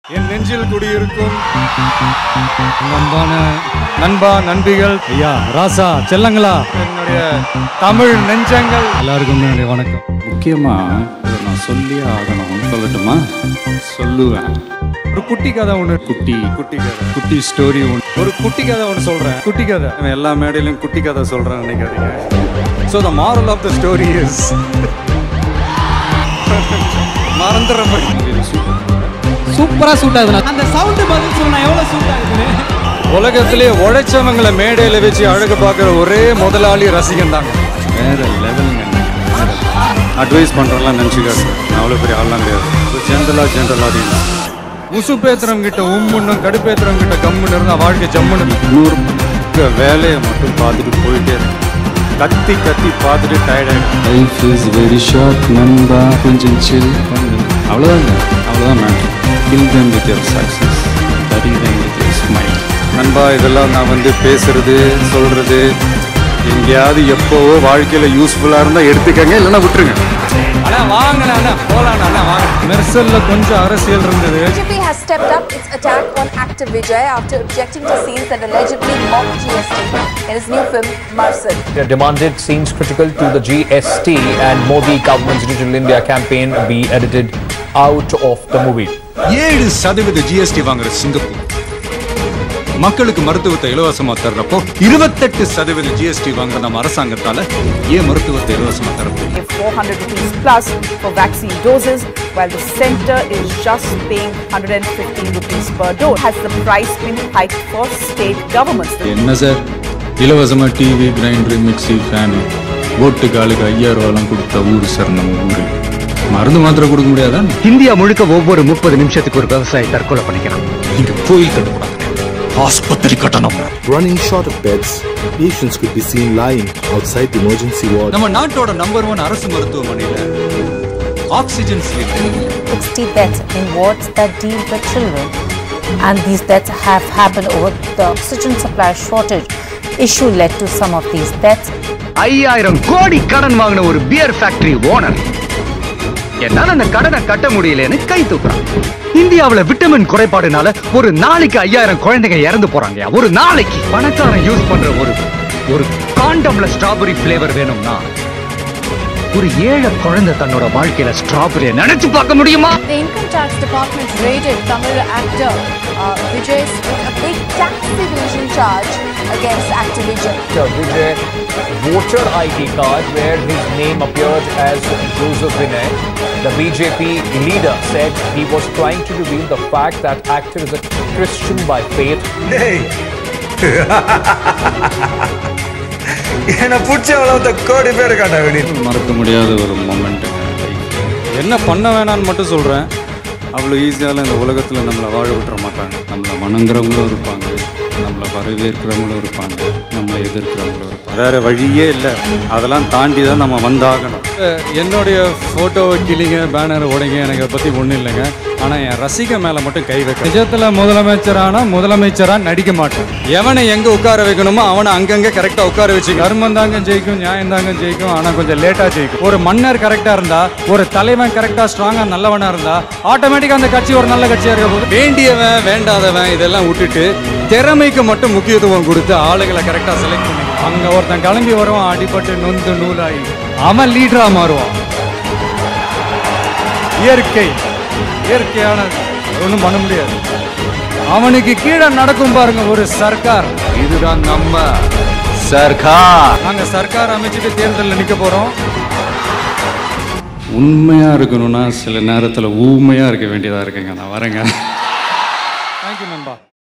என் நெஞ்சில் குடியிருக்கும் அன்பான நண்பா நண்பிகள் ஐயா ராசா செல்லங்களா என்னுடைய தமிழ் நெஞ்சங்கள் எல்லாருக்கும் என்னுடைய வணக்கம் முக்கியமாக இதை நான் சொல்லியே ஆகணும் சொல்லட்டுமா சொல்லுவேன் ஒரு குட்டி கதை ஒன்று குட்டி குட்டி கதை குட்டி ஸ்டோரி ஒன்று ஒரு குட்டி கதை ஒன்று சொல்றேன் குட்டி கதை அவன் எல்லா மேடையிலும் குட்டி கதை சொல்கிறேன் நினைக்காதீங்க so the moral of the story is மறந்துடுற சூப்பரா சூட் ஆகுது அந்த சவுண்ட் பதில் சொன்னா எவ்வளவு சூட் ஆகுதுன்னு உலகத்திலே உழைச்சவங்களை மேடையில வச்சு அழகு பார்க்குற ஒரே முதலாளி ரசிகன் தாங்க வேற லெவலுங்க அட்வைஸ் பண்ணுறலாம் நினச்சிக்காது நான் அவ்வளோ பெரிய ஆள்லாம் கிடையாது ஜென்ரலாக ஜென்ரலாக அப்படின்னா உசுப்பேத்துறவங்க கிட்ட உம்முன்னும் கடுப்பேத்துறவங்க கிட்ட கம்முன்னு இருந்தா வாழ்க்கை ஜம்முன்னு நூறு வேலையை மட்டும் பார்த்துட்டு போயிட்டே இருக்கேன் கத்தி கத்தி பார்த்துட்டு டயர்டாயிடும் லைஃப் இஸ் வெரி ஷார்ட் நண்பா கொஞ்சம் சில் அவ்வளோதாங்க அவ்வளோதான் மேட்ரு kill them with your success bury them with your smile நண்பா இதெல்லாம் நான் வந்து பேசுறது சொல்றது எங்கேயாவது எப்போவோ வாழ்க்கையில் யூஸ்ஃபுல்லாக இருந்தால் எடுத்துக்கங்க இல்லைன்னா விட்டுருங்க அண்ணா வாங்கண்ணா அண்ணா போலாம் அண்ணா வாங்க மெர்சல்ல கொஞ்சம் அரசியல் இருந்தது BJP has stepped up its attack on actor Vijay after objecting to scenes that allegedly mock GST in his new film Marcel. They demanded scenes critical to the GST and Modi government's Digital India campaign be edited out of the movie. ஏழு சதவீத GST வாங்குற Singapore மக்களுக்கு மருத்துவத்தை இலவசமா தர்றப்போ இருபத்தெட்டு சதவீத GST வாங்குற நம்ம அரசாங்கத்தால ஏன் மருத்துவத்தை இலவசமா தரப்போ give 400 rupees plus for vaccine doses, while the center is just paying 115 rupees per dose. Has the price been hiked for state governments? என்ன சார் இலவசமாக டிவி கிரைண்டர் மிக்ஸி ஃபேனு ஓட்டுக்கு ஆளுக்கு ஐயாயிரம் ரூபாலாம் கொடுத்த ஊர் சார் நம்ம ஊர் மருந்து மாத்திரை கொடுக்க முடியாதா இந்தியா முழுக்க ஒவ்வொரு முப்பது நிமிஷத்துக்கு ஒரு விவசாயி தற்கொலை பண்ணிக்கிறான் இங்க கோயில் கட்டக்கூடாது ஆஸ்பத்திரி கட்டணம் Running short of beds, patients could be seen lying outside the emergency ward. நம்ம நாட்டோட நம்பர் ஒன் அரசு மருத்துவமனையில oxygen cylinder 60 deaths in wards that deal with children. And these deaths have happened over the oxygen supply shortage. Issue led to some of these deaths. ஐயாயிரம் கோடி கடன் வாங்கின ஒரு pier factory owner என்னால அந்த கடனை கட்ட முடியலன்னு கை தூக்குறான் இந்தியாவுல விட்டமின் குறைபாடுனால ஒரு நாளைக்கு ஐயாயிரம் குழந்தைங்க இறந்து போறாங்க ஒரு நாளைக்கு பணக்காரன் யூஸ் பண்ற ஒரு ஒரு காண்டம்ல ஸ்ட்ராபெரி ஃபிளேவர் வேணும்னா ஒரு ஏழை குழந்தை தன்னோட வாழ்க்கையில ஸ்ட்ராபெரியை நினைச்சு பார்க்க முடியுமா The income tax department raided Tamil actor uh, Vijay with a big tax evasion charge against actor Vijay. The Vijay voter ID card where his name appeared as Joseph Vinay. The BJP leader said he was trying to reveal the fact that actor is a Christian by faith மறக்க முடியாத ஒரு மொமெண்ட்டுங்க என்ன பண்ண வேணான்னு மட்டும் சொல்கிறேன் அவ்வளோ ஈஸியால இந்த உலகத்தில் நம்மளை வாழ விட்டுற மாட்டாங்க நம்மளை வணங்குறவங்களும் இருப்பாங்க நம்மளை வரவேற்கிறவங்களும் இருப்பாங்க நம்மளை எதிர்க்கிறவங்களும் இருப்பாங்க வேற வழியே இல்லை அதெல்லாம் தாண்டி தான் நம்ம வந்தாகணும் அஹ் என்னுடைய போட்டோவை கிளிங்க பேனர் உடைங்க எனக்கு அதை பத்தி ஒண்ணும் இல்லைங்க ஆனா என் ரசிக மேல மட்டும் கை வைக்க நிஜத்துல முதலமைச்சரானா முதலமைச்சரா நடிக்க மாட்டேன் எவனை எங்க உட்கார வைக்கணுமோ அவனை அங்கங்க கரெக்டா உட்கார வச்சு கர்மம் தாங்க ஜெயிக்கும் நியாயம் தாங்க ஜெயிக்கும் ஆனா கொஞ்சம் லேட்டா ஜெயிக்கும் ஒரு மன்னர் கரெக்டா இருந்தா ஒரு தலைவன் கரெக்டா ஸ்ட்ராங்கா நல்லவனா இருந்தா ஆட்டோமேட்டிக்கா அந்த கட்சி ஒரு நல்ல கட்சியா இருக்க போது வேண்டியவன் வேண்டாதவன் இதெல்லாம் விட்டுட்டு திறமைக்கு மட்டும் முக்கியத்துவம் கொடுத்து ஆளுகளை கரெக்டா செலக்ட் பண்ணி அங்க ஒருத்தன் கிளம்பி வருவான் அடிபட்டு நொந்து நூலாகி அவன் லீடரா மாறுவான் இயற்கை இயற்கையானது ஒன்றும் பண்ண முடியாது அவனுக்கு கீழே நடக்கும் பாருங்க ஒரு சர்க்கார் இதுதான் நம்ம சர்க்கார் நாங்க சர்க்கார் அமைச்சிட்டு தேர்தலில் நிக்க போறோம் உண்மையாக இருக்கணும்னா சில நேரத்தில் ஊமையாக இருக்க வேண்டியதாக இருக்குங்க நான் வரேங்க தேங்க்யூ நண்பா